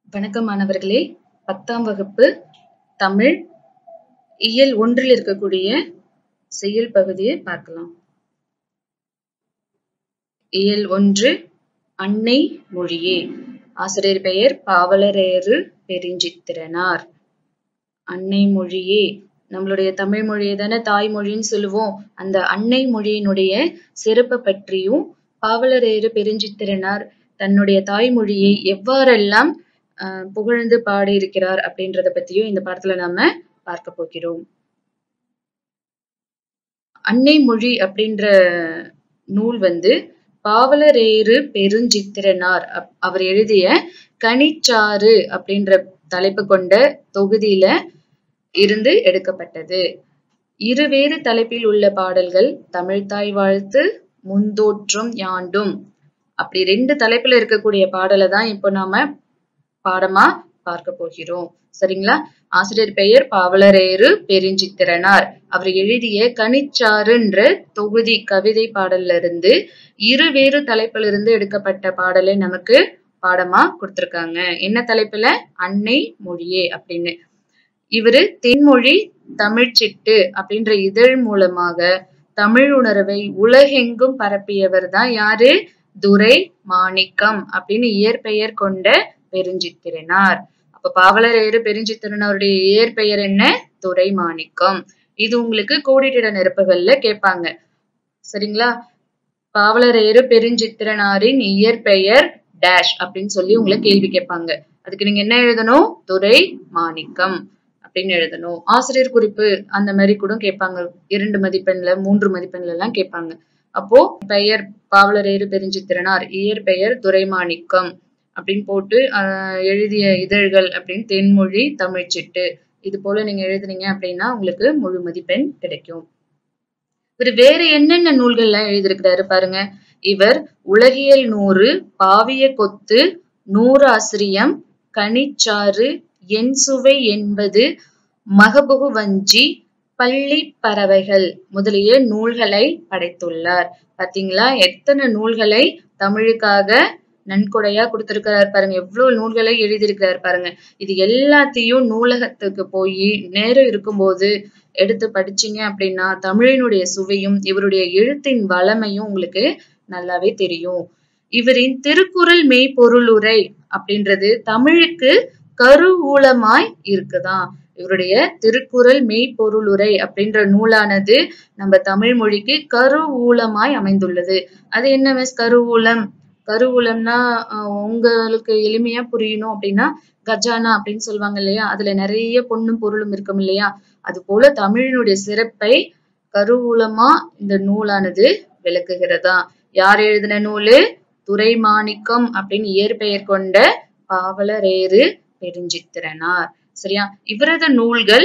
வணக்கம் மாணவர்களே பத்தாம் வகுப்பு தமிழ் இயல் ஒன்றில் இருக்கக்கூடிய செயல் பகுதியை பார்க்கலாம் இயல் ஒன்று அன்னை மொழியே ஆசிரியர் பெயர் பாவலரேறு பெருஞ்சித்திரனார் அன்னை மொழியே நம்மளுடைய தமிழ் மொழியை தானே தாய்மொழின்னு சொல்லுவோம் அந்த அன்னை மொழியினுடைய சிறப்பை பற்றியும் பாவலரேறு பெருஞ்சித்திரனார் தன்னுடைய தாய்மொழியை எவ்வாறெல்லாம் ஆஹ் புகழ்ந்து பாடியிருக்கிறார் அப்படின்றத பத்தியும் இந்த பாடத்துல நாம பார்க்க போகிறோம் அன்னை மொழி அப்படின்ற நூல் வந்து பாவலரேறு பெருஞ்சித்திரனார் அப்- அவர் எழுதிய கனிச்சாறு அப்படின்ற தலைப்பு கொண்ட தொகுதியில இருந்து எடுக்கப்பட்டது இருவேறு தலைப்பில் உள்ள பாடல்கள் தமிழ்த்தாய் வாழ்த்து முந்தோற்றம் யாண்டும் அப்படி ரெண்டு தலைப்புல இருக்கக்கூடிய பாடலை தான் இப்போ நாம பாடமா பார்க்க போகிறோம் சரிங்களா ஆசிரியர் பெயர் பாவலரேறு பெருஞ்சித்திரனார் அவர் எழுதிய கனிச்சாறுன்ற தொகுதி கவிதை பாடல்ல இருந்து இருவேறு தலைப்புல இருந்து எடுக்கப்பட்ட பாடலை நமக்கு பாடமா கொடுத்திருக்காங்க என்ன தலைப்புல அன்னை மொழியே அப்படின்னு இவரு தென்மொழி தமிழ்ச்சிட்டு அப்படின்ற இதழ் மூலமாக தமிழ் உணர்வை உலகெங்கும் பரப்பியவர் தான் யாரு துரை மாணிக்கம் அப்படின்னு இயற்பெயர் கொண்ட பெருஞ்சித்திரனார் அப்ப பாவலரேறு பெருஞ்சித்திரனாருடைய இயற்பெயர் என்ன துரை மாணிக்கம் இது உங்களுக்கு கோடிட்டிட நெருப்புகள்ல கேட்பாங்க சரிங்களா பாவலரேறு பெருஞ்சித்திரனாரின் இயற்பெயர் டேஷ் அப்படின்னு சொல்லி உங்களை கேள்வி கேட்பாங்க அதுக்கு நீங்க என்ன எழுதணும் துரை மாணிக்கம் அப்படின்னு எழுதணும் ஆசிரியர் குறிப்பு அந்த மாதிரி கூட கேட்பாங்க இரண்டு மதிப்பெண்ல மூன்று மதிப்பெண்ல எல்லாம் கேட்பாங்க அப்போ பெயர் பாவலரேறு பெருஞ்சித்திரனார் இயற்பெயர் துரைமாணிக்கம் அப்படின்னு போட்டு ஆஹ் எழுதிய இதழ்கள் அப்படின்னு தென்மொழி தமிழ்ச்சிட்டு இது போல நீங்க எழுதுனீங்க அப்படின்னா உங்களுக்கு முழு மதிப்பெண் கிடைக்கும் இவர் வேற என்னென்ன நூல்கள்லாம் எழுதியிருக்கிறாரு பாருங்க இவர் உலகியல் நூறு பாவிய கொத்து நூறாசிரியம் கனிச்சாறு என் சுவை என்பது மகபுகு வஞ்சி பள்ளி பறவைகள் முதலிய நூல்களை படைத்துள்ளார் பாத்தீங்களா எத்தனை நூல்களை தமிழுக்காக நன்கொடையா கொடுத்திருக்கிறார் பாருங்க எவ்வளவு நூல்களை எழுதியிருக்கிறார் பாருங்க இது எல்லாத்தையும் நூலகத்துக்கு போய் நேரம் இருக்கும்போது எடுத்து படிச்சீங்க அப்படின்னா தமிழினுடைய சுவையும் இவருடைய எழுத்தின் வளமையும் உங்களுக்கு நல்லாவே தெரியும் இவரின் திருக்குறள் மெய்ப்பொருளுரை அப்படின்றது தமிழுக்கு கருவூலமாய் இருக்குதாம் இவருடைய திருக்குறள் மெய்ப்பொருளுரை அப்படின்ற நூலானது நம்ம தமிழ் மொழிக்கு கருவூலமாய் அமைந்துள்ளது அது என்ன மிஸ் கருவூலம் கருவூலம்னா அஹ், உங்களுக்கு எளிமையா புரியணும் அப்படின்னா கஜானா அப்படின்னு சொல்லுவாங்க இல்லையா அதுல நிறைய பொண்ணும் பொருளும் இருக்கும் இல்லையா அது போல தமிழினுடைய சிறப்பை கருவூலமா இந்த நூலானது விளக்குகிறதா யார் எழுதின நூலு துரைமாணிக்கம் அப்படின்னு இயற்பெயர் கொண்ட பாவலரேறு பெருஞ்சித்திரனார் சரியா இவரது நூல்கள்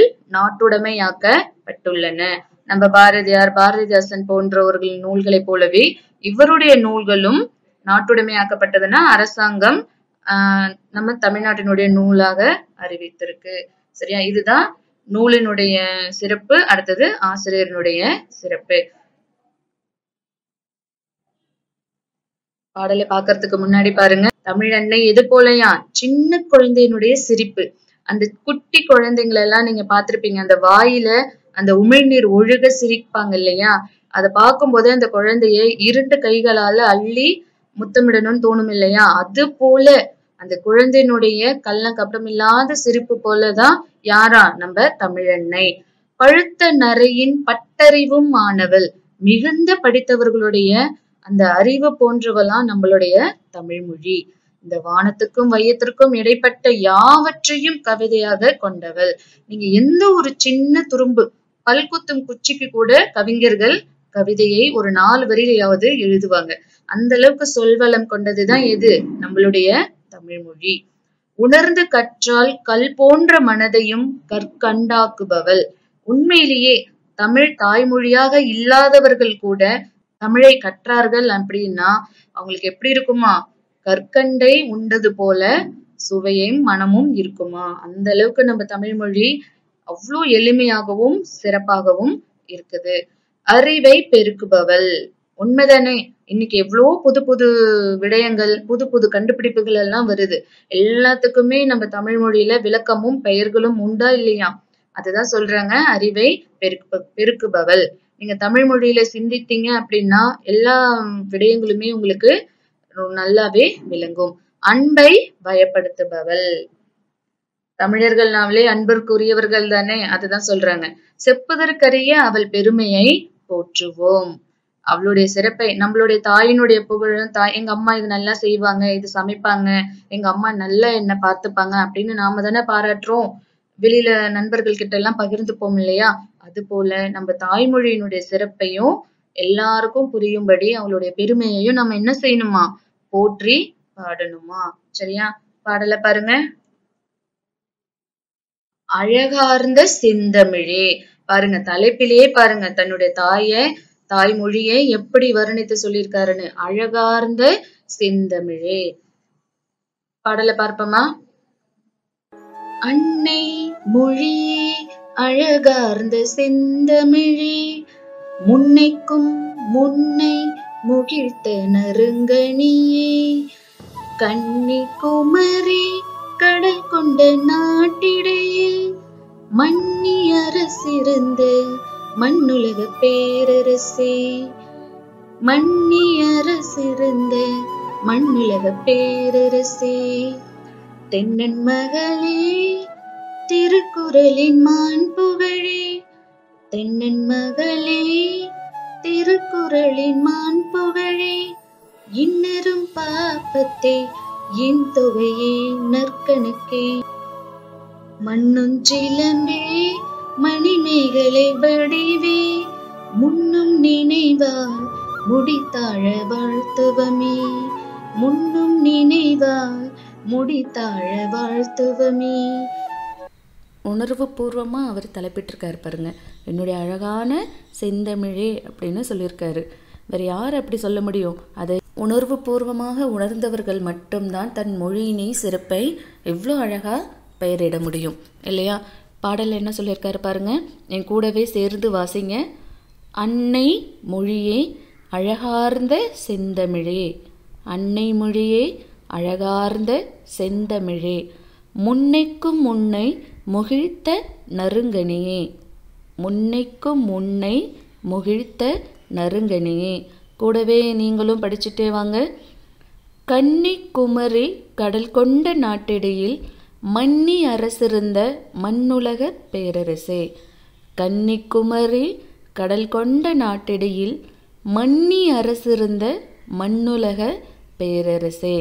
நாட்டுடைமையாக்கப்பட்டுள்ளன நம்ம பாரதியார் பாரதிதாசன் போன்றவர்களின் நூல்களைப் போலவே இவருடைய நூல்களும் நாட்டுடைமையாக்கப்பட்டதுன்னா அரசாங்கம் ஆஹ் நம்ம தமிழ்நாட்டினுடைய நூலாக அறிவித்திருக்கு சரியா இதுதான் நூலினுடைய சிறப்பு அடுத்தது ஆசிரியரினுடைய சிறப்பு பாடலை பார்க்கறதுக்கு முன்னாடி பாருங்க தமிழ் அன்னை எது போலயா சின்ன குழந்தையினுடைய சிரிப்பு அந்த குட்டி குழந்தைங்களை எல்லாம் நீங்க பார்த்திருப்பீங்க அந்த வாயில அந்த உமிழ்நீர் ஒழுக சிரிப்பாங்க இல்லையா அதை பார்க்கும்போதே அந்த குழந்தைய இரண்டு கைகளால அள்ளி முத்தமிடணும்னு தோணும் இல்லையா அது போல அந்த குழந்தையினுடைய கள்ளம் கப்படம் இல்லாத சிரிப்பு போலதான் யாரா நம்ம தமிழன்னை பழுத்த நரையின் பட்டறிவும் மாணவள் மிகுந்த படித்தவர்களுடைய அந்த அறிவு போன்றவெல்லாம் நம்மளுடைய தமிழ் மொழி இந்த வானத்துக்கும் வையத்திற்கும் இடைப்பட்ட யாவற்றையும் கவிதையாக கொண்டவள் நீங்க எந்த ஒரு சின்ன துரும்பு பல்குத்தும் குச்சிக்கு கூட கவிஞர்கள் கவிதையை ஒரு நாலு வரியிலையாவது எழுதுவாங்க அந்த அளவுக்கு சொல்வளம் கொண்டதுதான் எது நம்மளுடைய தமிழ் மொழி உணர்ந்து கற்றால் கல் போன்ற மனதையும் கற்கண்டாக்குபவள் உண்மையிலேயே தமிழ் தாய்மொழியாக இல்லாதவர்கள் கூட தமிழை கற்றார்கள் அப்படின்னா அவங்களுக்கு எப்படி இருக்குமா கற்கண்டை உண்டது போல சுவையும் மனமும் இருக்குமா அந்த அளவுக்கு நம்ம தமிழ் மொழி அவ்வளோ எளிமையாகவும் சிறப்பாகவும் இருக்குது அறிவை பெருக்குபவள் உண்மைதானே இன்னைக்கு எவ்வளோ புது புது விடயங்கள் புது புது கண்டுபிடிப்புகள் எல்லாம் வருது எல்லாத்துக்குமே நம்ம தமிழ் மொழியில விளக்கமும் பெயர்களும் உண்டா இல்லையா அதுதான் சொல்றாங்க அறிவை பெருக்கு பெருக்குபவள் நீங்க தமிழ் மொழியில சிந்தித்தீங்க அப்படின்னா எல்லா விடயங்களுமே உங்களுக்கு நல்லாவே விளங்கும் அன்பை பயப்படுத்துபவள் தமிழர்கள் நாவலே அன்பிற்குரியவர்கள் தானே அதுதான் சொல்றாங்க செப்புதற்கரிய அவள் பெருமையை போற்றுவோம் அவளுடைய சிறப்பை நம்மளுடைய தாயினுடைய புகழும் தாய் எங்க அம்மா இது நல்லா செய்வாங்க இது சமைப்பாங்க எங்க அம்மா நல்லா என்ன பார்த்துப்பாங்க அப்படின்னு நாம தானே பாராட்டுறோம் வெளியில நண்பர்கள் கிட்ட எல்லாம் பகிர்ந்துப்போம் இல்லையா அது போல நம்ம தாய்மொழியினுடைய சிறப்பையும் எல்லாருக்கும் புரியும்படி அவளுடைய பெருமையையும் நம்ம என்ன செய்யணுமா போற்றி பாடணுமா சரியா பாடல பாருங்க அழகார்ந்த செந்தமிழே பாருங்க தலைப்பிலேயே பாருங்க தன்னுடைய தாய தாய்மொழியை எப்படி வர்ணித்து சொல்லியிருக்காருன்னு அழகார்ந்த செந்தமிழே பாடல பார்ப்போமா அன்னை மொழியே அழகார்ந்த செந்தமிழே முன்னைக்கும் முன்னை முகிழ்த்த நறுங்கனியே கன்னி குமரி கடல் கொண்ட நாட்டிடையில் மன்னி அரசிருந்த மண்ணுலக பேரரசே மன்னி அரசிருந்த மண்ணுலக பேரரசே தென்னன் மகளே திருக்குறளின் மான் புகழே தென்னன் மகளே திருக்குறளின் மான் புகழே இன்னரும் பாப்பத்தை என் தொகையே நற்கணக்கே மண்ணுஞ்சிலம்பே மணிமேகலை வடிவே முன்னும் நினைவால் முடித்தாழ வாழ்த்துவமே முன்னும் நினைவால் முடித்தாழ வாழ்த்துவமே உணர்வு பூர்வமாக அவர் தலைப்பிட்டிருக்காரு பாருங்க என்னுடைய அழகான செந்தமிழே அப்படின்னு சொல்லியிருக்காரு வேறு யார் அப்படி சொல்ல முடியும் அதை உணர்வு பூர்வமாக உணர்ந்தவர்கள் மட்டும்தான் தன் மொழியினை சிறப்பை எவ்வளோ அழகாக பெயரிட முடியும் இல்லையா பாடல் என்ன சொல்லியிருக்காரு பாருங்க என் கூடவே சேர்ந்து வாசிங்க அன்னை மொழியே அழகார்ந்த செந்தமிழே அன்னை மொழியே அழகார்ந்த செந்தமிழே முன்னைக்கும் முன்னை முகிழ்த்த நறுங்கனியே முன்னைக்கும் முன்னை முகிழ்த்த நறுங்கனியே கூடவே நீங்களும் படிச்சுட்டே வாங்க கன்னிக்குமரி கடல் கொண்ட நாட்டிடையில் மன்னி அரசிருந்த மண்ணுலக பேரரசே கன்னிக்குமரி கடல் கொண்ட நாட்டிடையில் மன்னி அரசிருந்த மண்ணுலக பேரரசே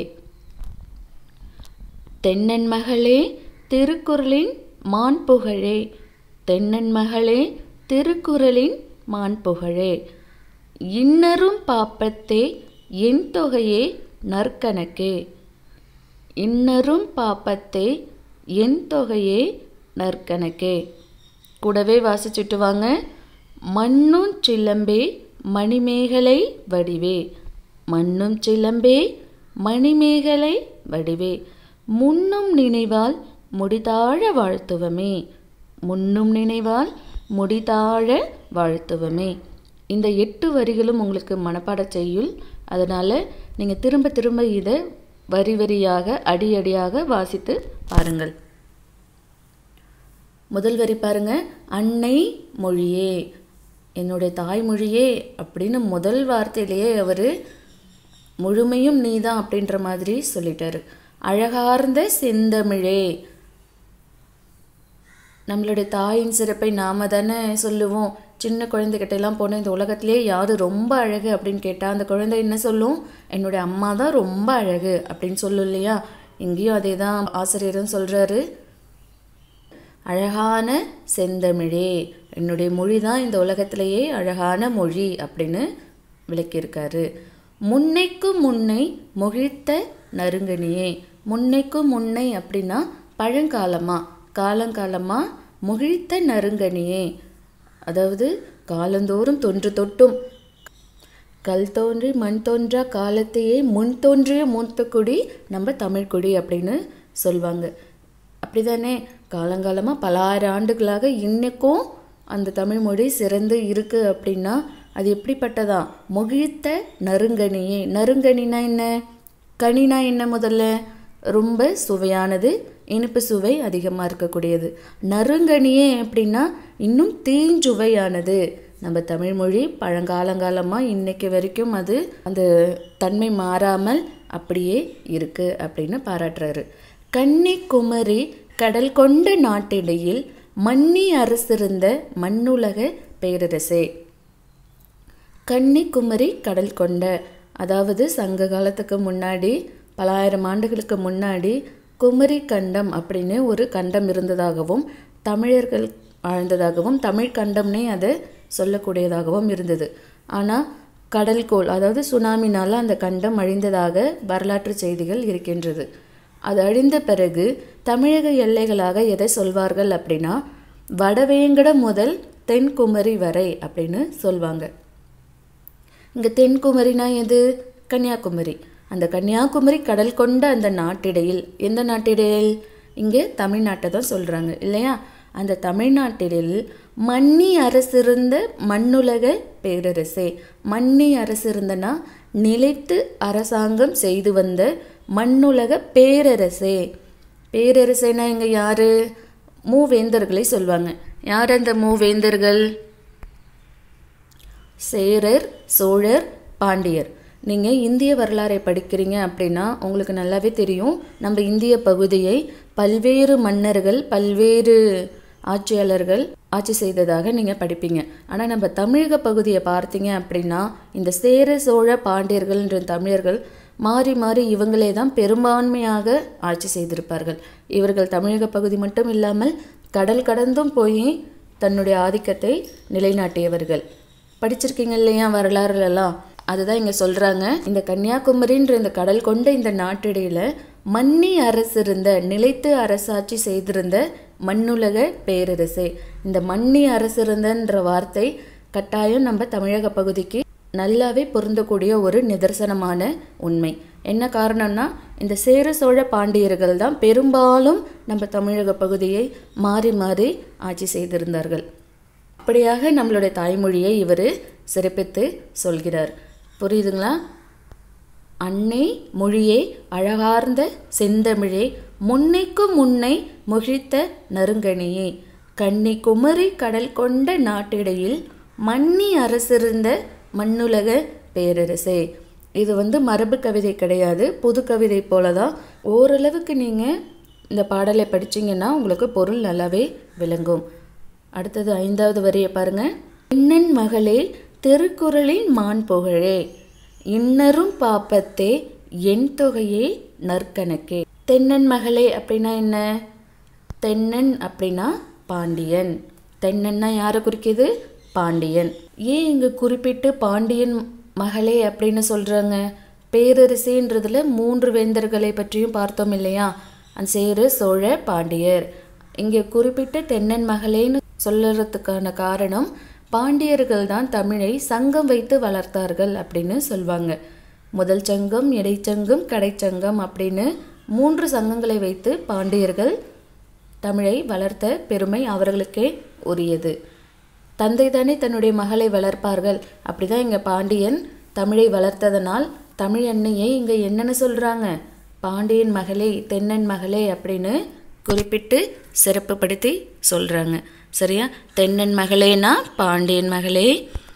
தென்னன் மகளே திருக்குறளின் மான் புகழே தென்னன் மகளே திருக்குறளின் மான் புகழே இன்னரும் பாப்பத்தே என் தொகையே நற்கணக்கே இன்னரும் பாப்பத்தே என் தொகையே நற்கணக்கே கூடவே வாசிச்சுட்டு வாங்க மண்ணும் சிலம்பே மணிமேகலை வடிவே மண்ணும் சிலம்பே மணிமேகலை வடிவே முன்னும் நினைவால் முடிதாழ வாழ்த்துவமே முன்னும் நினைவால் முடிதாழ வாழ்த்துவமே இந்த எட்டு வரிகளும் உங்களுக்கு மனப்பாட செய்யுள் அதனால் நீங்கள் திரும்ப திரும்ப இதை வரி வரியாக அடி அடியாக வாசித்து பாருங்கள் முதல் வரி பாருங்க அன்னை மொழியே என்னுடைய தாய்மொழியே அப்படின்னு முதல் வார்த்தையிலேயே அவர் முழுமையும் நீதான் அப்படின்ற மாதிரி சொல்லிட்டாரு அழகார்ந்த செந்தமிழே நம்மளுடைய தாயின் சிறப்பை நாம தானே சொல்லுவோம் சின்ன குழந்தைகிட்ட எல்லாம் போனால் இந்த உலகத்திலே யார் ரொம்ப அழகு அப்படின்னு கேட்டால் அந்த குழந்தை என்ன சொல்லும் என்னுடைய அம்மா தான் ரொம்ப அழகு அப்படின்னு சொல்லும் இல்லையா இங்கேயும் அதே தான் ஆசிரியரும் சொல்கிறாரு அழகான செந்தமிழே என்னுடைய மொழி தான் இந்த உலகத்திலேயே அழகான மொழி அப்படின்னு விளக்கியிருக்காரு முன்னைக்கும் முன்னை முகிழ்த்த நறுங்கனியே முன்னைக்கும் முன்னை அப்படின்னா பழங்காலமாக காலங்காலமாக முகிழ்த்த நறுங்கனியே அதாவது காலந்தோறும் தொன்று தொட்டும் கல் தோன்றி மண் தோன்றா காலத்தையே முன் தோன்றிய மூத்தக்குடி நம்ம தமிழ்குடி அப்படின்னு சொல்லுவாங்க அப்படிதானே காலங்காலமாக பல ஆறு ஆண்டுகளாக இன்னைக்கும் அந்த தமிழ் மொழி சிறந்து இருக்குது அப்படின்னா அது எப்படிப்பட்டதா முகிழ்த்த நறுங்கனியே நறுங்கனினா என்ன கனினா என்ன முதல்ல ரொம்ப சுவையானது இனிப்பு சுவை அதிகமாக இருக்கக்கூடியது நறுங்கனியே அப்படின்னா இன்னும் தீஞ்சுவையானது நம்ம தமிழ் மொழி பழங்காலங்காலமாக இன்னைக்கு வரைக்கும் அது அந்த தன்மை மாறாமல் அப்படியே இருக்கு அப்படின்னு பாராட்டுறாரு கன்னிக்குமரி கடல் கொண்ட நாட்டிடையில் மன்னி அரசிருந்த மண்ணுலக பேரரசே கன்னிக்குமரி கடல் கொண்ட அதாவது சங்க காலத்துக்கு முன்னாடி பலாயிரம் ஆண்டுகளுக்கு முன்னாடி குமரி கண்டம் அப்படின்னு ஒரு கண்டம் இருந்ததாகவும் தமிழர்கள் வாழ்ந்ததாகவும் தமிழ் கண்டம்னே அதை சொல்லக்கூடியதாகவும் இருந்தது ஆனால் கடல்கோள் அதாவது சுனாமினால் அந்த கண்டம் அழிந்ததாக வரலாற்று செய்திகள் இருக்கின்றது அது அழிந்த பிறகு தமிழக எல்லைகளாக எதை சொல்வார்கள் அப்படின்னா வடவேங்கடம் முதல் தென்குமரி வரை அப்படின்னு சொல்வாங்க இங்கே தென்குமரினா எது கன்னியாகுமரி அந்த கன்னியாகுமரி கடல் கொண்ட அந்த நாட்டிடையில் எந்த நாட்டிடையில் இங்கே தமிழ்நாட்டை தான் சொல்கிறாங்க இல்லையா அந்த தமிழ்நாட்டில் மன்னி அரசிருந்த மண்ணுலக பேரரசே மன்னி அரசிருந்தனா நிலைத்து அரசாங்கம் செய்து வந்த மண்ணுலக பேரரசே பேரரசேனா இங்கே யார் மூவேந்தர்களை சொல்லுவாங்க யார் அந்த மூவேந்தர்கள் சேரர் சோழர் பாண்டியர் நீங்கள் இந்திய வரலாறை படிக்கிறீங்க அப்படின்னா உங்களுக்கு நல்லாவே தெரியும் நம்ம இந்திய பகுதியை பல்வேறு மன்னர்கள் பல்வேறு ஆட்சியாளர்கள் ஆட்சி செய்ததாக நீங்கள் படிப்பீங்க ஆனால் நம்ம தமிழக பகுதியை பார்த்தீங்க அப்படின்னா இந்த சேர சோழ பாண்டியர்கள்ன்ற தமிழர்கள் மாறி மாறி இவங்களே தான் பெரும்பான்மையாக ஆட்சி செய்திருப்பார்கள் இவர்கள் தமிழக பகுதி மட்டும் இல்லாமல் கடல் கடந்தும் போய் தன்னுடைய ஆதிக்கத்தை நிலைநாட்டியவர்கள் படிச்சிருக்கீங்க இல்லையா வரலாறுலலாம் அதுதான் இங்கே சொல்கிறாங்க இந்த கன்னியாகுமரின்ற இந்த கடல் கொண்ட இந்த நாட்டிடையில் மன்னி அரசு இருந்த நிலைத்து அரசாட்சி செய்திருந்த மண்ணுலக பேரரசே இந்த மன்னி அரசு இருந்தன்ற வார்த்தை கட்டாயம் நம்ம தமிழக பகுதிக்கு நல்லாவே பொருந்தக்கூடிய ஒரு நிதர்சனமான உண்மை என்ன காரணம்னா இந்த சேர சோழ பாண்டியர்கள் தான் பெரும்பாலும் நம்ம தமிழக பகுதியை மாறி மாறி ஆட்சி செய்திருந்தார்கள் அப்படியாக நம்மளுடைய தாய்மொழியை இவர் சிறப்பித்து சொல்கிறார் புரியுதுங்களா அன்னை மொழியே அழகார்ந்த செந்தமிழே முன்னைக்கும் முன்னை முகிழ்த்த நறுங்கனியே கன்னி குமரி கடல் கொண்ட நாட்டிடையில் மன்னி அரசிருந்த மண்ணுலக பேரரசே இது வந்து மரபு கவிதை கிடையாது புது கவிதை போல தான் ஓரளவுக்கு நீங்கள் இந்த பாடலை படிச்சீங்கன்னா உங்களுக்கு பொருள் நல்லாவே விளங்கும் அடுத்தது ஐந்தாவது வரியை பாருங்க இன்னன் மகளே திருக்குறளின் மான் புகழே இன்னரும் பாப்பத்தே என் தொகையே நற்கணக்கே தென்னன் மகளே அப்படின்னா என்ன தென்னன் அப்படின்னா பாண்டியன் தென்னன்னா யாரை குறிக்குது பாண்டியன் ஏன் இங்கே குறிப்பிட்டு பாண்டியன் மகளே அப்படின்னு சொல்கிறாங்க பேரரசின்றதுல மூன்று வேந்தர்களை பற்றியும் பார்த்தோம் இல்லையா அந்த சேரு சோழ பாண்டியர் இங்கே குறிப்பிட்டு தென்னன் மகளேன்னு சொல்லுறதுக்கான காரணம் பாண்டியர்கள் தான் தமிழை சங்கம் வைத்து வளர்த்தார்கள் அப்படின்னு சொல்லுவாங்க முதல் சங்கம் இடைச்சங்கம் கடைச்சங்கம் அப்படின்னு மூன்று சங்கங்களை வைத்து பாண்டியர்கள் தமிழை வளர்த்த பெருமை அவர்களுக்கே உரியது தந்தை தானே தன்னுடைய மகளை வளர்ப்பார்கள் அப்படிதான் இங்கே பாண்டியன் தமிழை வளர்த்ததனால் தமிழ் அன்னையை இங்கே என்னென்னு சொல்கிறாங்க பாண்டியன் மகளே தென்னன் மகளே அப்படின்னு குறிப்பிட்டு சிறப்புப்படுத்தி சொல்கிறாங்க சரியா தென்னன் மகளேனா பாண்டியன் மகளே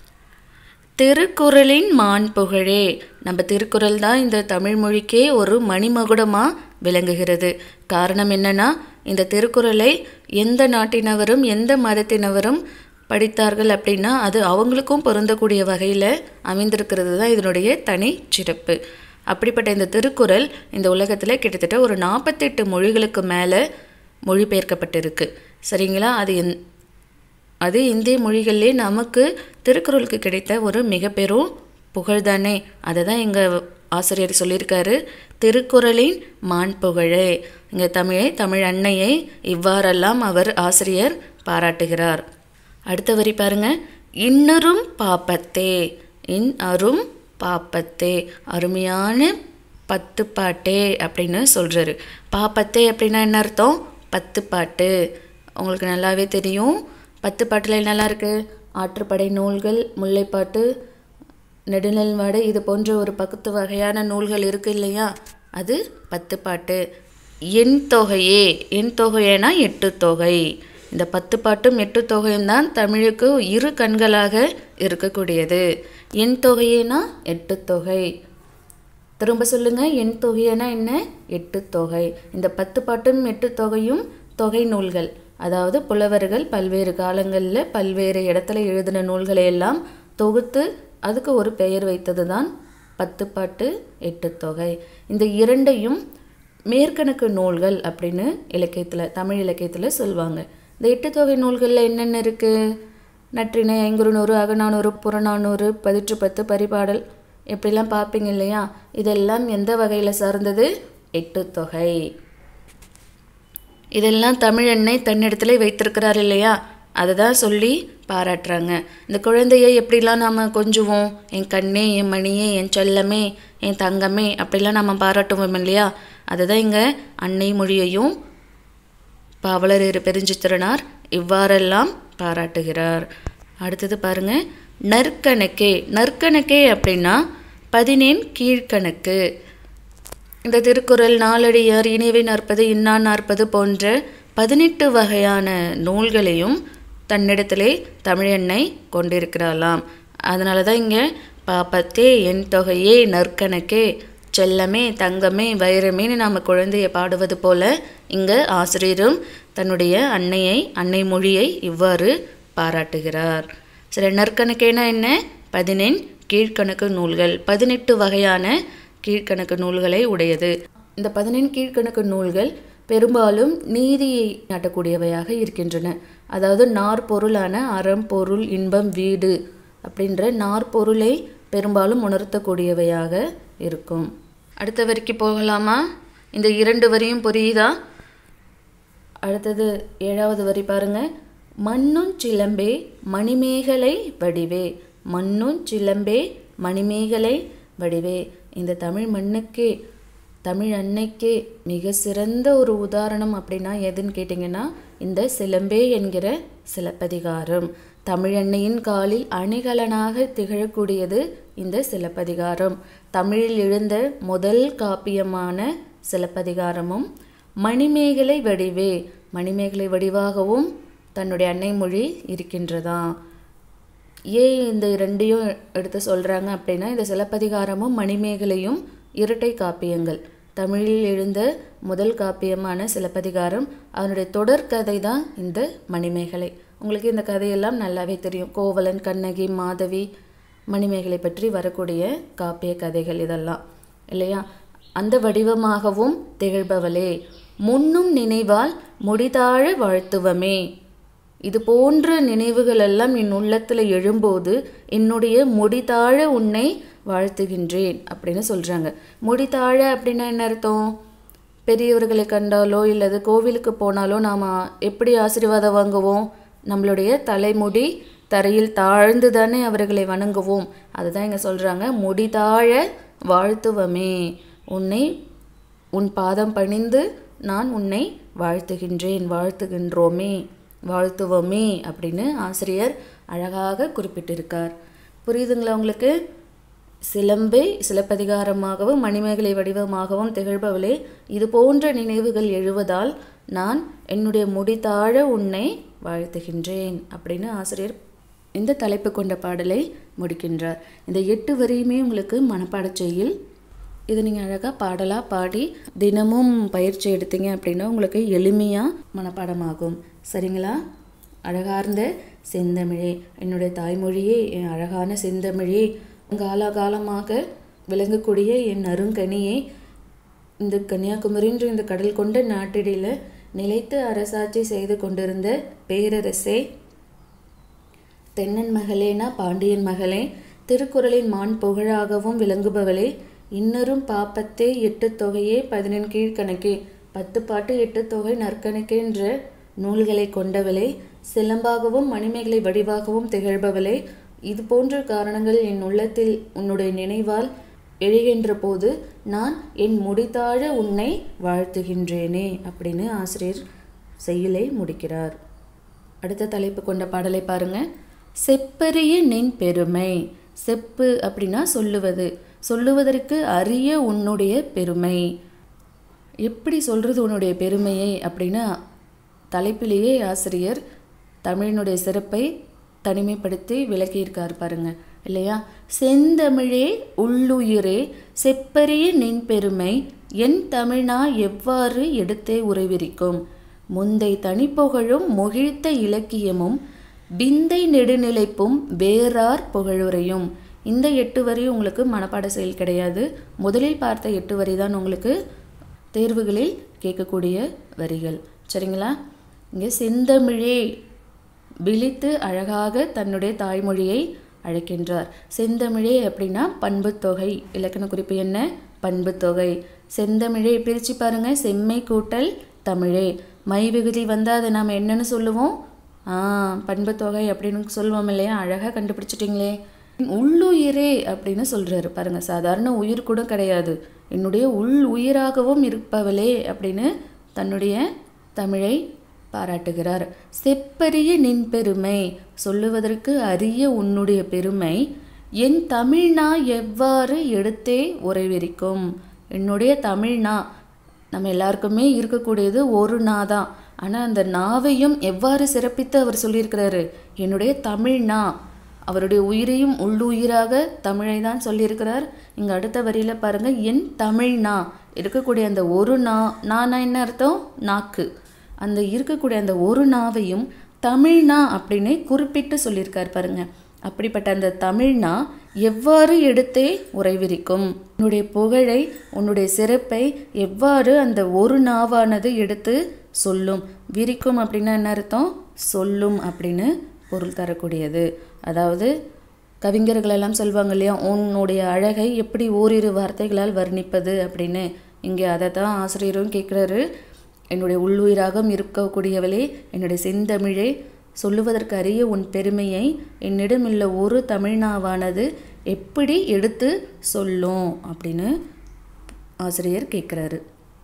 திருக்குறளின் மான் புகழே நம்ம திருக்குறள் தான் இந்த தமிழ் மொழிக்கே ஒரு மணிமகுடமாக விளங்குகிறது காரணம் என்னன்னா இந்த திருக்குறளை எந்த நாட்டினவரும் எந்த மதத்தினவரும் படித்தார்கள் அப்படின்னா அது அவங்களுக்கும் பொருந்தக்கூடிய வகையில் அமைந்திருக்கிறது தான் இதனுடைய தனி சிறப்பு அப்படிப்பட்ட இந்த திருக்குறள் இந்த உலகத்தில் கிட்டத்தட்ட ஒரு நாற்பத்தெட்டு மொழிகளுக்கு மேலே மொழிபெயர்க்கப்பட்டிருக்கு சரிங்களா அது என் அது இந்திய மொழிகளிலே நமக்கு திருக்குறளுக்கு கிடைத்த ஒரு மிக பெரும் புகழ்தானே அதை தான் எங்கள் ஆசிரியர் சொல்லியிருக்காரு திருக்குறளின் மான் புகழே இங்கே தமிழை தமிழ் அன்னையை இவ்வாறெல்லாம் அவர் ஆசிரியர் பாராட்டுகிறார் அடுத்த வரி பாருங்க இன்னரும் பாப்பத்தே இன் அரும் பாப்பத்தே அருமையான பத்து பாட்டே அப்படின்னு சொல்கிறாரு பாப்பத்தே அப்படின்னா என்ன அர்த்தம் பத்து பாட்டு உங்களுக்கு நல்லாவே தெரியும் பத்து பாட்டில் என்னெல்லாம் இருக்குது ஆற்றுப்படை நூல்கள் முல்லைப்பாட்டு நெடுநெல்வாடை இது போன்ற ஒரு பத்து வகையான நூல்கள் இருக்கு இல்லையா அது பத்து பாட்டு எண் தொகையே எண் தொகையேனா எட்டு தொகை இந்த பத்து பாட்டும் எட்டு தொகையும் தான் தமிழுக்கு இரு கண்களாக இருக்கக்கூடியது எண் தொகையேனா எட்டு தொகை திரும்ப சொல்லுங்க எண் தொகையனா என்ன எட்டு தொகை இந்த பத்து பாட்டும் எட்டு தொகையும் தொகை நூல்கள் அதாவது புலவர்கள் பல்வேறு காலங்களில் பல்வேறு இடத்துல எழுதின நூல்களை எல்லாம் தொகுத்து அதுக்கு ஒரு பெயர் வைத்தது தான் பத்து பாட்டு எட்டு தொகை இந்த இரண்டையும் மேற்கணக்கு நூல்கள் அப்படின்னு இலக்கியத்தில் தமிழ் இலக்கியத்தில் சொல்லுவாங்க இந்த எட்டு தொகை நூல்களில் என்னென்ன இருக்குது நற்றிணை ஐங்குறுநூறு அகநானூறு புறநானூறு பதிற்று பத்து பரிபாடல் இப்படிலாம் பார்ப்பீங்க இல்லையா இதெல்லாம் எந்த வகையில் சார்ந்தது எட்டு தொகை இதெல்லாம் தமிழெண்ணை தன்னிடத்துல வைத்திருக்கிறார் இல்லையா அதை தான் சொல்லி பாராட்டுறாங்க இந்த குழந்தையை எப்படிலாம் நாம் கொஞ்சுவோம் என் கண்ணே என் மணியே என் செல்லமே என் தங்கமே அப்படிலாம் நம்ம பாராட்டுவோம் இல்லையா அதுதான் இங்கே அன்னை மொழியையும் பாவலர் பெருஞ்சித்திரனார் இவ்வாறெல்லாம் பாராட்டுகிறார் அடுத்தது பாருங்க நற்கணக்கே நற்கணக்கே அப்படின்னா பதினேன் கீழ்கணக்கு இந்த திருக்குறள் நாலடியார் இணைவை நாற்பது இன்னா நாற்பது போன்ற பதினெட்டு வகையான நூல்களையும் தன்னிடத்திலே தமிழெண்ணை கொண்டிருக்கிறாளாம் அதனால தான் இங்கே பாப்பத்தே என் தொகையே நற்கணக்கே செல்லமே தங்கமே வைரமேன்னு நாம் குழந்தையை பாடுவது போல இங்கே ஆசிரியரும் தன்னுடைய அன்னையை அன்னை மொழியை இவ்வாறு பாராட்டுகிறார் சரி நற்கணக்கேனா என்ன பதினெண் கீழ்கணக்கு நூல்கள் பதினெட்டு வகையான கீழ்கணக்கு நூல்களை உடையது இந்த பதினெண் கீழ்கணக்கு நூல்கள் பெரும்பாலும் நீதியை நாட்டக்கூடியவையாக இருக்கின்றன அதாவது நாற்பொருளான அறம் பொருள் இன்பம் வீடு அப்படின்ற நாற்பொருளை பெரும்பாலும் உணர்த்தக்கூடியவையாக இருக்கும் அடுத்த வரிக்கு போகலாமா இந்த இரண்டு வரியும் புரியுதா அடுத்தது ஏழாவது வரி பாருங்க மண்ணுஞ் சிலம்பே மணிமேகலை வடிவே மண்ணுஞ் சிலம்பே மணிமேகலை வடிவே இந்த தமிழ் மண்ணுக்கே தமிழ் அன்னைக்கே மிக சிறந்த ஒரு உதாரணம் அப்படின்னா எதுன்னு கேட்டிங்கன்னா இந்த சிலம்பே என்கிற சிலப்பதிகாரம் தமிழ் அன்னையின் காலில் அணிகலனாக திகழக்கூடியது இந்த சிலப்பதிகாரம் தமிழில் எழுந்த முதல் காப்பியமான சிலப்பதிகாரமும் மணிமேகலை வடிவே மணிமேகலை வடிவாகவும் தன்னுடைய அன்னை மொழி இருக்கின்றதா ஏன் இந்த ரெண்டையும் எடுத்து சொல்கிறாங்க அப்படின்னா இந்த சிலப்பதிகாரமும் மணிமேகலையும் இரட்டை காப்பியங்கள் தமிழில் எழுந்த முதல் காப்பியமான சிலப்பதிகாரம் அதனுடைய தொடர்கதை தான் இந்த மணிமேகலை உங்களுக்கு இந்த கதையெல்லாம் நல்லாவே தெரியும் கோவலன் கண்ணகி மாதவி மணிமேகலை பற்றி வரக்கூடிய காப்பிய கதைகள் இதெல்லாம் இல்லையா அந்த வடிவமாகவும் திகழ்பவளே முன்னும் நினைவால் முடிதாழ வாழ்த்துவமே இது போன்ற நினைவுகள் எல்லாம் என் உள்ளத்தில் எழும்போது என்னுடைய முடிதாழ உன்னை வாழ்த்துகின்றேன் அப்படின்னு சொல்கிறாங்க முடிதாழ அப்படின்னா என்ன அர்த்தம் பெரியவர்களை கண்டாலோ இல்லது கோவிலுக்கு போனாலோ நாம் எப்படி ஆசீர்வாதம் வாங்குவோம் நம்மளுடைய தலைமுடி தரையில் தாழ்ந்து தானே அவர்களை வணங்குவோம் அதுதான் இங்கே சொல்கிறாங்க முடிதாழ வாழ்த்துவமே உன்னை உன் பாதம் பணிந்து நான் உன்னை வாழ்த்துகின்றேன் வாழ்த்துகின்றோமே வாழ்த்துவோமே அப்படின்னு ஆசிரியர் அழகாக குறிப்பிட்டிருக்கார் புரியுதுங்களா உங்களுக்கு சிலம்பை சிலப்பதிகாரமாகவும் மணிமேகலை வடிவமாகவும் திகழ்பவளே இது போன்ற நினைவுகள் எழுவதால் நான் என்னுடைய முடிதாழ உன்னை வாழ்த்துகின்றேன் அப்படின்னு ஆசிரியர் இந்த தலைப்பு கொண்ட பாடலை முடிக்கின்றார் இந்த எட்டு வரியுமே உங்களுக்கு மனப்பாடச் செய்யுள் இது நீங்கள் அழகாக பாடலாக பாடி தினமும் பயிற்சி எடுத்தீங்க அப்படின்னா உங்களுக்கு எளிமையாக மனப்பாடமாகும் சரிங்களா அழகார்ந்த செந்தமிழே என்னுடைய தாய்மொழியே என் அழகான செந்தமிழே காலாகாலமாக விளங்கக்கூடிய என் அருங்கனியே இந்த கன்னியாகுமரின்ற இந்த கடல் கொண்ட நாட்டிடையில் நிலைத்து அரசாட்சி செய்து கொண்டிருந்த பேரரசே தென்னன் மகளேனா பாண்டியன் மகளே திருக்குறளின் மான் புகழாகவும் விளங்குபவளே இன்னரும் பாப்பத்தே எட்டு தொகையே பதினெண் கீழ்கணக்கே பத்து பாட்டு எட்டு தொகை நற்கணக்கென்ற நூல்களை கொண்டவளே சிலம்பாகவும் மணிமேகலை வடிவாகவும் திகழ்பவளே இது போன்ற காரணங்கள் என் உள்ளத்தில் உன்னுடைய நினைவால் எழுகின்ற போது நான் என் முடித்தாழ உன்னை வாழ்த்துகின்றேனே அப்படின்னு ஆசிரியர் செய்யுளை முடிக்கிறார் அடுத்த தலைப்பு கொண்ட பாடலை பாருங்க செப்பரிய நின் பெருமை செப்பு அப்படின்னா சொல்லுவது சொல்லுவதற்கு அரிய உன்னுடைய பெருமை எப்படி சொல்கிறது உன்னுடைய பெருமையை அப்படின்னா தலைப்பிலேயே ஆசிரியர் தமிழினுடைய சிறப்பை தனிமைப்படுத்தி விளக்கியிருக்கார் பாருங்க இல்லையா செந்தமிழே உள்ளுயிரே செப்பரிய நின் பெருமை என் தமிழ்னா எவ்வாறு எடுத்தே உறைவிரிக்கும் முந்தை தனிப்புகழும் மொழித்த இலக்கியமும் பிந்தை நெடுநிலைப்பும் வேறார் புகழுரையும் இந்த எட்டு வரி உங்களுக்கு மனப்பாட செயல் கிடையாது முதலில் பார்த்த எட்டு வரி தான் உங்களுக்கு தேர்வுகளில் கேட்கக்கூடிய வரிகள் சரிங்களா இங்கே செந்தமிழே விழித்து அழகாக தன்னுடைய தாய்மொழியை அழைக்கின்றார் செந்தமிழே அப்படின்னா பண்புத்தொகை இலக்கண குறிப்பு என்ன பண்புத்தொகை செந்தமிழே பிரித்து பாருங்க செம்மை கூட்டல் தமிழே மை விகுதி வந்தால் அதை நாம் என்னன்னு சொல்லுவோம் ஆ பண்புத்தொகை அப்படின்னு சொல்லுவோம் இல்லையா அழகாக கண்டுபிடிச்சிட்டிங்களே உள்ளுயிரே அப்படின்னு சொல்கிறாரு பாருங்க சாதாரண உயிர் கூட கிடையாது என்னுடைய உள் உயிராகவும் இருப்பவளே அப்படின்னு தன்னுடைய தமிழை பாராட்டுகிறார் செப்பரிய நின் பெருமை சொல்லுவதற்கு அரிய உன்னுடைய பெருமை என் தமிழ்னா எவ்வாறு எடுத்தே உறைவிரிக்கும் என்னுடைய தமிழ்னா நம்ம எல்லாருக்குமே இருக்கக்கூடியது ஒரு நா தான் ஆனால் அந்த நாவையும் எவ்வாறு சிறப்பித்து அவர் சொல்லியிருக்கிறாரு என்னுடைய தமிழ்னா அவருடைய உயிரையும் உள்ளுயிராக தமிழை தான் சொல்லியிருக்கிறார் இங்கே அடுத்த வரியில் பாருங்கள் என் தமிழ்னா இருக்கக்கூடிய அந்த ஒரு நா நானா என்ன அர்த்தம் நாக்கு அந்த இருக்கக்கூடிய அந்த ஒரு நாவையும் தமிழ்னா அப்படின்னு குறிப்பிட்டு சொல்லியிருக்கார் பாருங்க அப்படிப்பட்ட அந்த தமிழ்னா எவ்வாறு எடுத்தே உறைவிரிக்கும் உன்னுடைய புகழை உன்னுடைய சிறப்பை எவ்வாறு அந்த ஒரு நாவானது எடுத்து சொல்லும் விரிக்கும் அப்படின்னா என்ன அர்த்தம் சொல்லும் அப்படின்னு பொருள் தரக்கூடியது அதாவது கவிஞர்கள் எல்லாம் சொல்லுவாங்க இல்லையா உன்னுடைய அழகை எப்படி ஓரிரு வார்த்தைகளால் வர்ணிப்பது அப்படின்னு இங்கே அதை தான் ஆசிரியரும் கேட்குறாரு என்னுடைய உள்ளுயிராகவும் இருக்கக்கூடியவளே என்னுடைய செந்தமிழே சொல்லுவதற்கு அரிய உன் பெருமையை என்னிடமுள்ள ஒரு தமிழ்நாவானது எப்படி எடுத்து சொல்லும் அப்படின்னு ஆசிரியர் கேட்குறாரு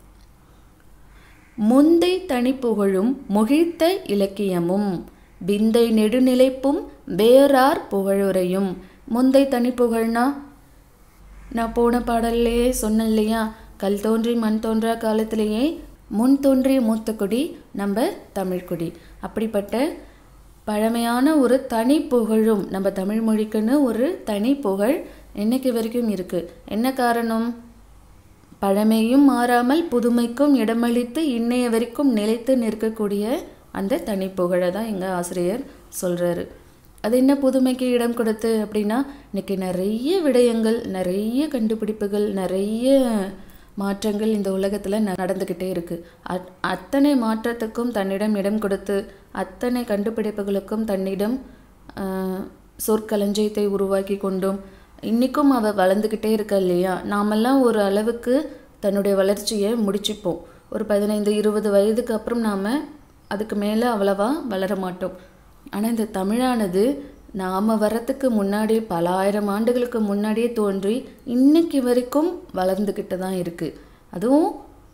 முந்தை தனிப்புகழும் முகிழ்த்த இலக்கியமும் விந்தை நெடுநிலைப்பும் வேறார் புகழுரையும் முந்தை தனிப்புகழ்னா நான் போன பாடல்லே சொன்னேன் இல்லையா கல் தோன்றி மண் தோன்றா காலத்திலேயே முன் தோன்றிய மூத்த குடி நம்ம தமிழ்குடி அப்படிப்பட்ட பழமையான ஒரு தனி புகழும் நம்ம தமிழ் மொழிக்குன்னு ஒரு தனி புகழ் இன்னைக்கு வரைக்கும் இருக்குது என்ன காரணம் பழமையும் மாறாமல் புதுமைக்கும் இடமளித்து இன்னைய வரைக்கும் நிலைத்து நிற்கக்கூடிய அந்த தனி புகழை தான் எங்கள் ஆசிரியர் சொல்கிறாரு அது என்ன புதுமைக்கு இடம் கொடுத்து அப்படின்னா இன்னைக்கு நிறைய விடயங்கள் நிறைய கண்டுபிடிப்புகள் நிறைய மாற்றங்கள் இந்த உலகத்தில் நடந்துக்கிட்டே இருக்குது அத் அத்தனை மாற்றத்துக்கும் தன்னிடம் இடம் கொடுத்து அத்தனை கண்டுபிடிப்புகளுக்கும் தன்னிடம் சொற்களஞ்சியத்தை உருவாக்கி கொண்டும் இன்றைக்கும் அவள் வளர்ந்துக்கிட்டே இருக்கா இல்லையா நாமெல்லாம் ஒரு அளவுக்கு தன்னுடைய வளர்ச்சியை முடிச்சுப்போம் ஒரு பதினைந்து இருபது வயதுக்கு அப்புறம் நாம் அதுக்கு மேலே அவ்வளவா வளர மாட்டோம் ஆனால் இந்த தமிழானது நாம் வரத்துக்கு முன்னாடி பல ஆயிரம் ஆண்டுகளுக்கு முன்னாடியே தோன்றி இன்னைக்கு வரைக்கும் வளர்ந்துக்கிட்டு தான் இருக்குது அதுவும்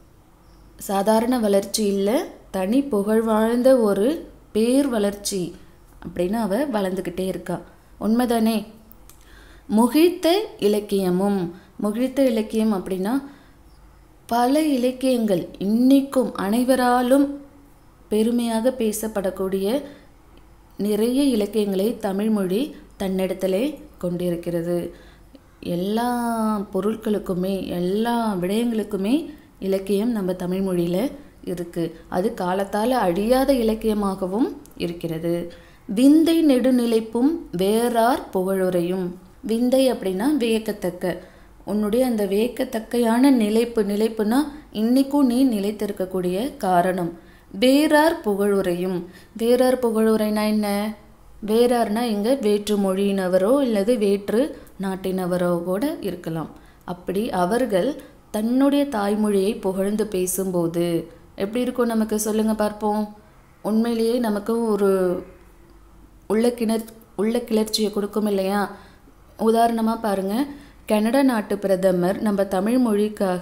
சாதாரண வளர்ச்சி இல்லை தனி புகழ் வாழ்ந்த ஒரு பேர் வளர்ச்சி அப்படின்னு அவ வளர்ந்துக்கிட்டே இருக்கா உண்மைதானே முகிழ்த்த இலக்கியமும் முகிழ்த்த இலக்கியம் அப்படின்னா பல இலக்கியங்கள் இன்னைக்கும் அனைவராலும் பெருமையாக பேசப்படக்கூடிய நிறைய இலக்கியங்களை தமிழ்மொழி தன்னிடத்திலே கொண்டிருக்கிறது எல்லா பொருட்களுக்குமே எல்லா விடயங்களுக்குமே இலக்கியம் நம்ம தமிழ் மொழியில் இருக்குது அது காலத்தால் அழியாத இலக்கியமாகவும் இருக்கிறது விந்தை நெடுநிலைப்பும் வேறார் புகழுரையும் விந்தை அப்படின்னா வியக்கத்தக்க உன்னுடைய அந்த வியக்கத்தக்கையான நிலைப்பு நிலைப்புனா இன்றைக்கும் நீ நிலைத்திருக்கக்கூடிய காரணம் வேறார் புகழுரையும் வேறார் புகழுரைனா என்ன வேறார்னா இங்கே வேற்று மொழியினவரோ இல்லது வேற்று நாட்டினவரோ கூட இருக்கலாம் அப்படி அவர்கள் தன்னுடைய தாய்மொழியை புகழ்ந்து பேசும்போது எப்படி இருக்கும் நமக்கு சொல்லுங்க பார்ப்போம் உண்மையிலேயே நமக்கு ஒரு உள்ள கிணற் உள்ள கிளர்ச்சியை கொடுக்கும் இல்லையா உதாரணமாக பாருங்கள் கனடா நாட்டு பிரதமர் நம்ம தமிழ் மொழிக்காக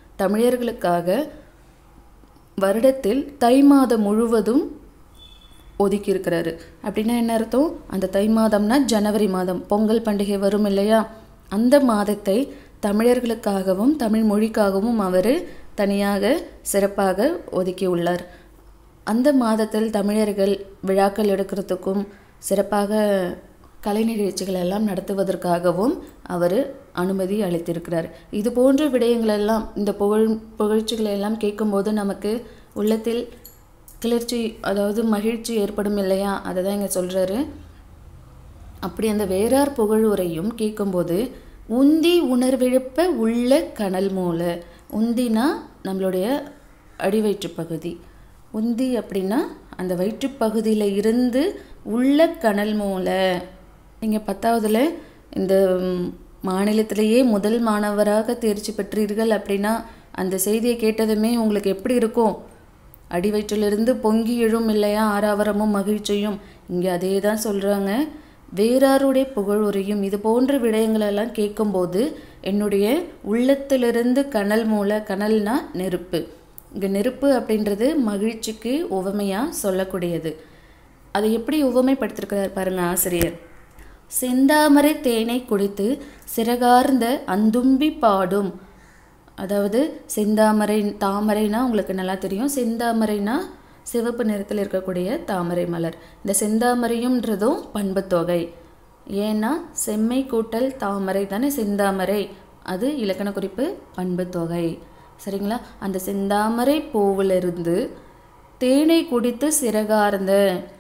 தமிழர்களுக்காக வருடத்தில் தை மாதம் முழுவதும் ஒதுக்கி இருக்கிறாரு அப்படின்னா என்ன அர்த்தம் அந்த தை மாதம்னா ஜனவரி மாதம் பொங்கல் பண்டிகை வரும் இல்லையா அந்த மாதத்தை தமிழர்களுக்காகவும் தமிழ் மொழிக்காகவும் அவர் தனியாக சிறப்பாக ஒதுக்கி உள்ளார் அந்த மாதத்தில் தமிழர்கள் விழாக்கள் எடுக்கிறதுக்கும் சிறப்பாக கலை நிகழ்ச்சிகள் எல்லாம் நடத்துவதற்காகவும் அவர் அனுமதி அளித்திருக்கிறார் இது போன்ற விடயங்களெல்லாம் இந்த புகழ் புகழ்ச்சிகளை எல்லாம் கேட்கும்போது நமக்கு உள்ளத்தில் கிளர்ச்சி அதாவது மகிழ்ச்சி ஏற்படும் இல்லையா அதை தான் இங்கே சொல்கிறாரு அப்படி அந்த வேறார் புகழுரையும் கேட்கும்போது உந்தி உணர்விழுப்ப உள்ள கனல் மூல உந்தினா நம்மளுடைய அடிவயிற்று பகுதி உந்தி அப்படின்னா அந்த வயிற்றுப்பகுதியில் இருந்து உள்ள கனல் மூல நீங்கள் பத்தாவதுல இந்த மாநிலத்திலேயே முதல் மாணவராக தேர்ச்சி பெற்றீர்கள் அப்படின்னா அந்த செய்தியை கேட்டதுமே உங்களுக்கு எப்படி இருக்கும் அடி வயிற்றிலிருந்து பொங்கி எழும் இல்லையா ஆறாவரமும் மகிழ்ச்சியும் இங்கே அதே தான் சொல்கிறாங்க வேறாருடைய புகழுரையும் இது போன்ற விடயங்களெல்லாம் கேட்கும்போது என்னுடைய உள்ளத்திலிருந்து கனல் மூல கனல்னா நெருப்பு இங்கே நெருப்பு அப்படின்றது மகிழ்ச்சிக்கு உவமையாக சொல்லக்கூடியது அதை எப்படி உவமைப்படுத்திருக்கிறார் பாருங்க ஆசிரியர் செந்தாமரை தேனை குடித்து சிறகார்ந்த அந்தும்பி பாடும் அதாவது செந்தாமரை தாமரைனா உங்களுக்கு நல்லா தெரியும் செந்தாமரைனா சிவப்பு நிறத்தில் இருக்கக்கூடிய தாமரை மலர் இந்த செந்தாமரையும்ன்றதும் பண்புத்தொகை ஏன்னா செம்மை கூட்டல் தாமரை தானே செந்தாமரை அது இலக்கண குறிப்பு பண்புத்தொகை சரிங்களா அந்த செந்தாமரை பூவிலிருந்து தேனை குடித்து சிறகார்ந்த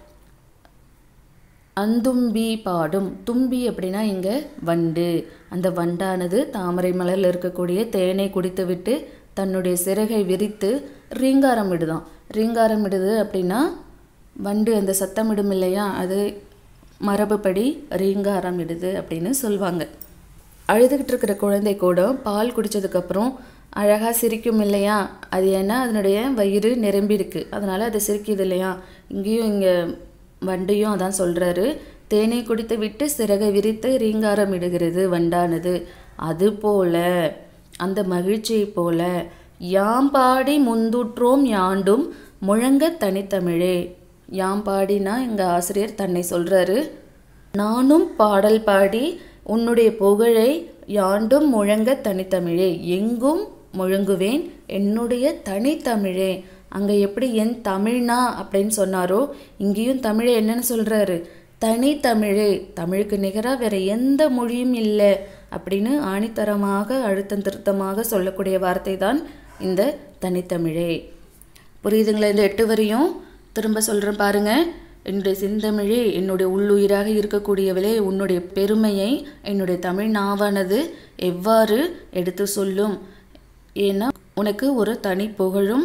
அந்தும்பி பாடும் தும்பி அப்படின்னா இங்கே வண்டு அந்த வண்டானது தாமரை மலரில் இருக்கக்கூடிய தேனை குடித்துவிட்டு தன்னுடைய சிறகை விரித்து ரீங்காரம் இடுதான் ரீங்காரம் இடுது அப்படின்னா வண்டு அந்த சத்தமிடும் இல்லையா அது மரபுப்படி ரீங்காரம் இடுது அப்படின்னு சொல்லுவாங்க அழுதுகிட்டு இருக்கிற குழந்தை கூட பால் குடித்ததுக்கப்புறம் அழகாக சிரிக்கும் இல்லையா அது ஏன்னா அதனுடைய வயிறு நிரம்பி இருக்கு அதனால் அது சிரிக்குது இல்லையா இங்கேயும் இங்கே வண்டையும் அதான் சொல்கிறாரு தேனை குடித்து விட்டு சிறகை விரித்து ரீங்காரம் இடுகிறது வண்டானது அதுபோல அந்த மகிழ்ச்சியை போல யாம் பாடி முந்துற்றோம் யாண்டும் முழங்க தனித்தமிழே யாம் பாடினா எங்கள் ஆசிரியர் தன்னை சொல்கிறாரு நானும் பாடல் பாடி உன்னுடைய புகழை யாண்டும் முழங்க தனித்தமிழே எங்கும் முழங்குவேன் என்னுடைய தனித்தமிழே அங்கே எப்படி என் தமிழ்னா அப்படின்னு சொன்னாரோ இங்கேயும் தமிழை என்னன்னு சொல்கிறாரு தனித்தமிழே தமிழுக்கு நிகராக வேற எந்த மொழியும் இல்லை அப்படின்னு ஆணித்தரமாக அழுத்தம் திருத்தமாக சொல்லக்கூடிய வார்த்தை தான் இந்த தனித்தமிழே புரியுதுங்களா இந்த எட்டு வரையும் திரும்ப சொல்கிறேன் பாருங்க என்னுடைய செந்தமிழே என்னுடைய உள்ளுயிராக இருக்கக்கூடியவளே உன்னுடைய பெருமையை என்னுடைய தமிழ் நாவானது எவ்வாறு எடுத்து சொல்லும் ஏன்னா உனக்கு ஒரு தனி புகழும்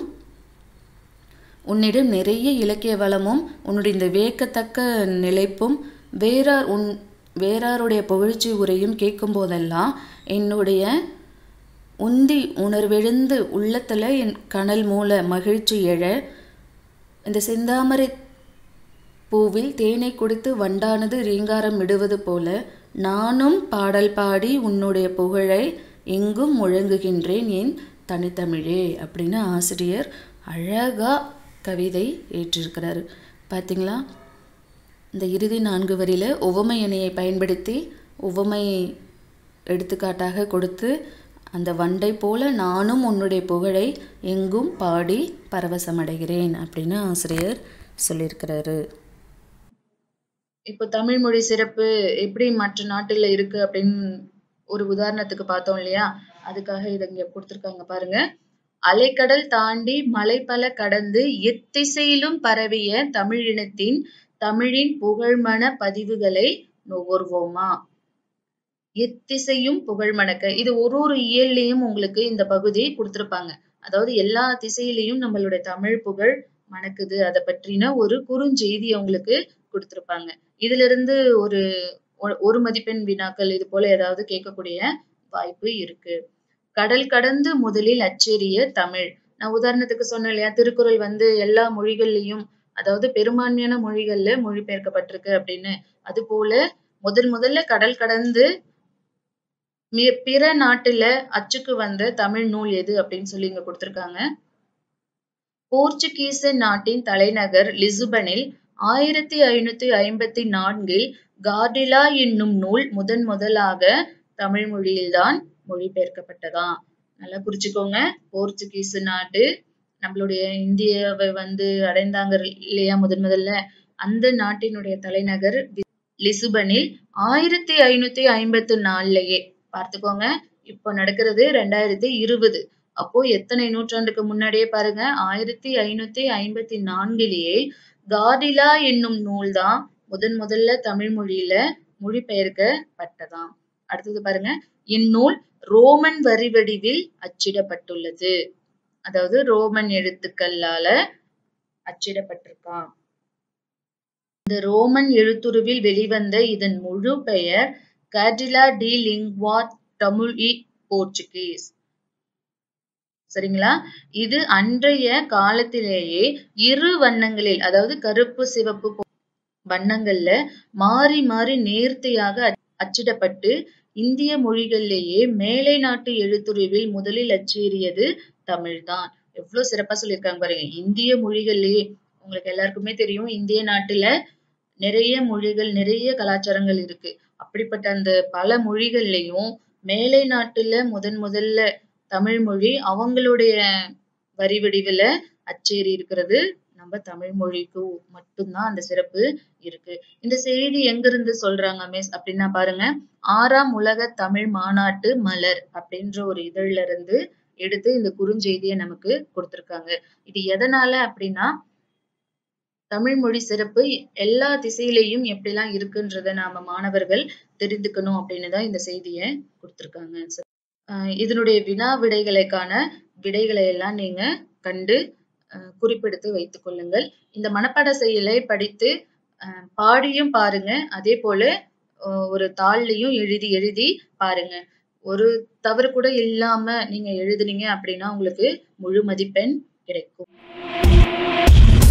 உன்னிடம் நிறைய இலக்கிய வளமும் உன்னுடைய இந்த வியக்கத்தக்க நிலைப்பும் வேறார் உன் வேறாருடைய புகழ்ச்சி உரையும் கேட்கும் போதெல்லாம் என்னுடைய உந்தி உணர்வெழுந்து உள்ளத்தில் என் கனல் மூல மகிழ்ச்சி எழ இந்த செந்தாமரை பூவில் தேனை குடித்து வண்டானது ரீங்காரம் இடுவது போல நானும் பாடல் பாடி உன்னுடைய புகழை எங்கும் முழங்குகின்றேன் என் தனித்தமிழே அப்படின்னு ஆசிரியர் அழகா கவிதை ஏற்றிருக்கிறாரு பார்த்தீங்களா இந்த இறுதி நான்கு வரியில் உவமை அணியை பயன்படுத்தி உவமை எடுத்துக்காட்டாக கொடுத்து அந்த வண்டை போல நானும் உன்னுடைய புகழை எங்கும் பாடி பரவசமடைகிறேன் அப்படின்னு ஆசிரியர் சொல்லியிருக்கிறாரு இப்போ தமிழ் மொழி சிறப்பு எப்படி மற்ற நாட்டுல இருக்கு அப்படின்னு ஒரு உதாரணத்துக்கு பார்த்தோம் இல்லையா அதுக்காக இதை இங்க கொடுத்துருக்காங்க பாருங்க அலைக்கடல் தாண்டி மலை பல கடந்து எத்திசையிலும் பரவிய தமிழினத்தின் தமிழின் புகழ்மண பதிவுகளை நுகர்வோமா எத்திசையும் புகழ் மணக்க இது ஒரு ஒரு இயல்லையும் உங்களுக்கு இந்த பகுதி கொடுத்திருப்பாங்க அதாவது எல்லா திசையிலையும் நம்மளுடைய தமிழ் புகழ் மணக்குது அதை பற்றின ஒரு குறுஞ்செய்தியை உங்களுக்கு கொடுத்திருப்பாங்க இதுல இருந்து ஒரு ஒ- ஒரு மதிப்பெண் வினாக்கள் இது போல ஏதாவது கேட்கக்கூடிய வாய்ப்பு இருக்கு கடல் கடந்து முதலில் அச்சேரிய தமிழ் நான் உதாரணத்துக்கு சொன்னேன் இல்லையா திருக்குறள் வந்து எல்லா மொழிகள்லயும் அதாவது பெரும்பான்மையான மொழிகள்ல மொழிபெயர்க்கப்பட்டிருக்கு அப்படின்னு அது போல முதல் முதல்ல கடல் கடந்து மி- பிற நாட்டுல அச்சுக்கு வந்த தமிழ் நூல் எது அப்படின்னு சொல்லி இங்க கொடுத்திருக்காங்க போர்ச்சுகீச நாட்டின் தலைநகர் லிசுபனில் ஆயிரத்தி ஐநூத்தி ஐம்பத்தி நான்கில் கார்டிலா என்னும் நூல் முதன் முதலாக தமிழ் மொழியில்தான் மொழிபெயர்க்கப்பட்டதாம் நல்லா குறிச்சுக்கோங்க போர்ச்சுகீஸ் நாட்டு நம்மளுடைய இந்தியாவை வந்து அடைந்தாங்க இல்லையா முதன் முதல்ல அந்த நாட்டினுடைய தலைநகர் லிசுபனில் ஆயிரத்தி ஐநூத்தி ஐம்பத்தி நாலுலயே பார்த்துக்கோங்க இப்போ நடக்கிறது ரெண்டாயிரத்தி இருபது அப்போ எத்தனை நூற்றாண்டுக்கு முன்னாடியே பாருங்க ஆயிரத்தி ஐநூத்தி ஐம்பத்தி நான்கிலேயே கார்டிலா என்னும் நூல் தான் முதன் முதல்ல தமிழ் மொழியில மொழிபெயர்க்கப்பட்டதாம் அடுத்தது பாருங்க இந்நூல் ரோமன் வரி வடிவில் அச்சிடப்பட்டுள்ளது அதாவது ரோமன் எழுத்துக்களால அச்சிடப்பட்டிருக்கான் இந்த ரோமன் எழுத்துருவில் வெளிவந்த இதன் முழு பெயர் கார்டிலா டி லிங்வா தமிழி போர்ச்சுகீஸ் சரிங்களா இது அன்றைய காலத்திலேயே இரு வண்ணங்களில் அதாவது கருப்பு சிவப்பு வண்ணங்கள்ல மாறி மாறி நேர்த்தியாக அச்சிடப்பட்டு இந்திய மொழிகளிலேயே மேலை நாட்டு எழுத்துருவில் முதலில் அச்சேறியது தமிழ்தான் எவ்வளவு சிறப்பா சொல்லியிருக்காங்க பாருங்க இந்திய மொழிகள்லயே உங்களுக்கு எல்லாருக்குமே தெரியும் இந்திய நாட்டுல நிறைய மொழிகள் நிறைய கலாச்சாரங்கள் இருக்கு அப்படிப்பட்ட அந்த பல மொழிகள்லயும் மேலை நாட்டுல முதன் முதல்ல தமிழ் மொழி அவங்களுடைய வரி வடிவுல அச்சேறி இருக்கிறது நம்ம தமிழ் மொழிக்கு மட்டும்தான் அந்த சிறப்பு இருக்கு இந்த செய்தி எங்க இருந்து சொல்றாங்க மிஸ் அப்படின்னா பாருங்க ஆறாம் உலக தமிழ் மாநாட்டு மலர் அப்படின்ற ஒரு இதழ்ல இருந்து எடுத்து இந்த குறுஞ்செய்தியை நமக்கு கொடுத்திருக்காங்க இது எதனால அப்படின்னா தமிழ் மொழி சிறப்பு எல்லா திசையிலையும் எப்படிலாம் இருக்குன்றத நாம மாணவர்கள் தெரிந்துக்கணும் அப்படின்னு தான் இந்த செய்தியை கொடுத்திருக்காங்க இதனுடைய வினா விடைகளுக்கான விடைகளை எல்லாம் நீங்க கண்டு குறிப்பெடுத்து வைத்துக் கொள்ளுங்கள் இந்த மனப்பாட செயலை படித்து பாடியும் பாருங்க அதே போல ஒரு தாள்லையும் எழுதி எழுதி பாருங்க ஒரு தவறு கூட இல்லாம நீங்க எழுதுனீங்க அப்படின்னா உங்களுக்கு முழு மதிப்பெண் கிடைக்கும்